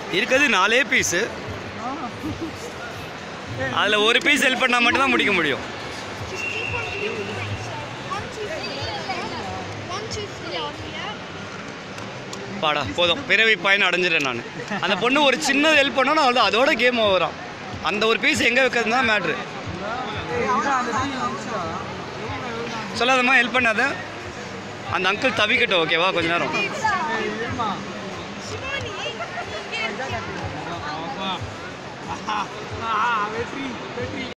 இருக்கிறது நாலே பீஸு அதில் ஒரு பீஸ் ஹெல்ப் பண்ணால் மட்டும்தான் முடிக்க முடியும் Just keep on doing things. One, two, three. One, two, three on here. பாடா போதும் பிறவி பயன் அடைஞ்சிட்டேன் நான் அந்த பொண்ணு ஒரு சின்ன ஹெல்ப் பண்ணோன்னா அவ்வளோ அதோட கேம் ஓவரான் அந்த ஒரு பீஸ் எங்கே வைக்கிறது தான் மேட்ரு சொல்லாதம்மா ஹெல்ப் பண்ணாத அந்த அங்கிள் தவிக்கட்டும் ஓகேவா கொஞ்ச நேரம் Shivani, வெற்றி வெற்றி